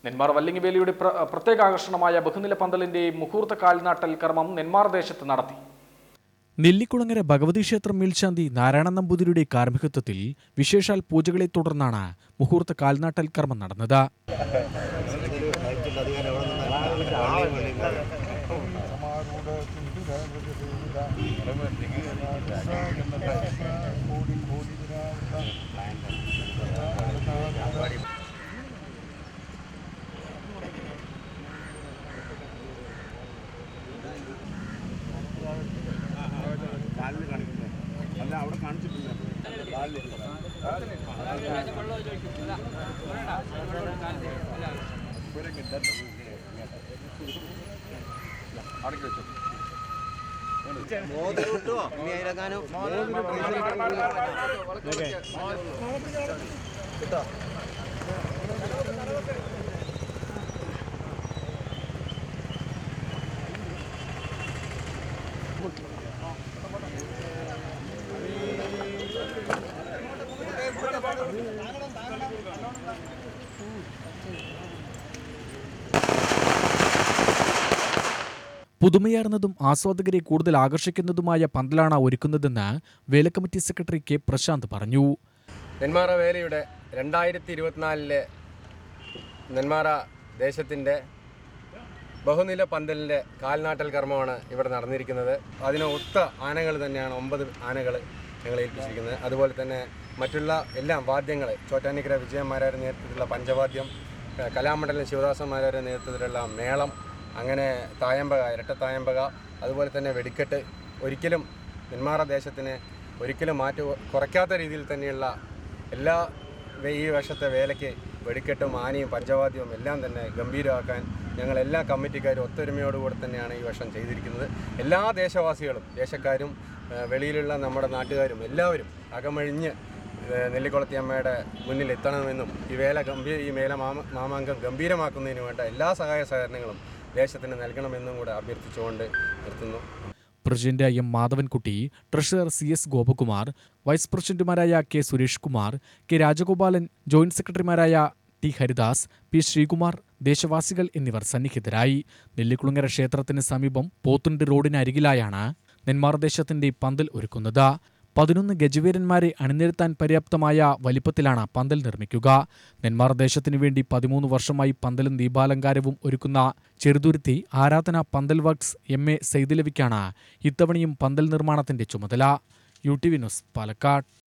നെന്മാർ വല്ലിങ്ങിവേലിയുടെ പ്ര- പ്രത്യേക ആകർഷണമായ ബഹുനില പന്തലിന്റെ മുഹൂർത്ത കാൽനാട്ടൽ കർമ്മം നെന്മാർ ദേശത്ത് നടത്തി നെല്ലിക്കുളങ്ങര ഭഗവതി ക്ഷേത്രം മേൽശാന്തി നാരായണ നമ്പൂതിരിയുടെ കാർമ്മികത്വത്തിൽ വിശേഷാൽ പൂജകളെ തുടർന്നാണ് മുഹൂർത്ത കാൽനാട്ടൽ കർമ്മം നടന്നത് പുതുമയാർന്നതും ആസ്വാദകരെ കൂടുതൽ ആകർഷിക്കുന്നതുമായ പന്തലാണ് ഒരുക്കുന്നതെന്ന് വേലക്കമ്മിറ്റി സെക്രട്ടറി കെ പ്രശാന്ത് പറഞ്ഞു നെന്മാറ വേലയുടെ രണ്ടായിരത്തി ഇരുപത്തിനാലിലെ നെന്മാറ ദേശത്തിൻ്റെ ബഹുനില പന്തലിൻ്റെ കാൽനാട്ടൽ കർമ്മമാണ് ഇവിടെ നടന്നിരിക്കുന്നത് അതിന് ഒത്ത ആനകൾ തന്നെയാണ് ഒമ്പത് ആനകൾ ഞങ്ങൾ ഏൽപ്പിച്ചിരിക്കുന്നത് അതുപോലെ തന്നെ മറ്റുള്ള എല്ലാം വാദ്യങ്ങൾ ചോറ്റാനിക്കര വിജയന്മാരുടെ നേതൃത്വത്തിലുള്ള പഞ്ചവാദ്യം ഏഹ് കലാമണ്ഡലം ശിവദാസന്മാരുടെ നേതൃത്വത്തിലുള്ള മേളം അങ്ങനെ തായമ്പക ഇരട്ട തായമ്പക അതുപോലെ തന്നെ വെടിക്കെട്ട് ഒരിക്കലും നെന്മാറ ദേശത്തിന് ഒരിക്കലും മാറ്റി കുറയ്ക്കാത്ത രീതിയിൽ തന്നെയുള്ള എല്ലാ വേ- ഈ വർഷത്തെ വേലയ്ക്ക് വെടിക്കെട്ടും ആനയും പഞ്ചവാദ്യവും എല്ലാം തന്നെ ഗംഭീരമാക്കാൻ ഞങ്ങൾ എല്ലാ കമ്മിറ്റിക്കാരും ഒത്തൊരുമയോടുകൂടെ തന്നെയാണ് ഈ വർഷം ചെയ്തിരിക്കുന്നത് എല്ലാ ദേശവാസികളും ദേശക്കാരും ഏഹ് വെളിയിലുള്ള നമ്മുടെ നാട്ടുകാരും എല്ലാവരും അകമഴിഞ്ഞ് ഏഹ് നെല്ലിക്കുളത്തിയമ്മയുടെ മുന്നിൽ എത്തണമെന്നും ഈ വേല ഗംഭീര ഈ മേല മാമ മാമാങ്കം ഗംഭീരമാക്കുന്നതിന് വേണ്ട എല്ലാ സഹായ സഹകരണങ്ങളും ദേശത്തിന് നൽകണമെന്നും കൂടെ അഭ്യർത്ഥിച്ചുകൊണ്ട് നിർത്തുന്നു president M Madhavankutty treasurer C S Gopakumar vice പ്രസിഡന്റുമാരായ K Suresh Kumar K Rajagopalan joint സെക്രട്ടറിമാരായ ടി ഹരിദാസ് പി ശ്രീകുമാർ ദേശവാസികൾ എന്നിവർ സന്നിഹിതരായി നെല്ലിക്കുളങ്ങര ക്ഷേത്രത്തിന് സമീപം പോത്തുണ്ട് റോഡിനരികിലായാണ് നെന്മാർ ദേശത്തിന്റെ പന്തൽ ഒരുക്കുന്നത് പതിനൊന്ന് ഗജവീരന്മാരെ അണിനിരത്താൻ പര്യാപ്തമായ വലിപ്പത്തിലാണ് പന്തൽ നിർമ്മിക്കുക നെന്മാർ ദേശത്തിനു വേണ്ടി പതിമൂന്ന് വർഷമായി പന്തലും ദീപാലങ്കാരവും ഒരുക്കുന്ന ചെറുതുരുത്തി ആരാധന പന്തൽ വർക്ക്സ് എം എ സൈദിലവിക്കാണ് ഇത്തവണയും പന്തൽ നിർമ്മാണത്തിന്റെ ചുമതല U T V news Palakkad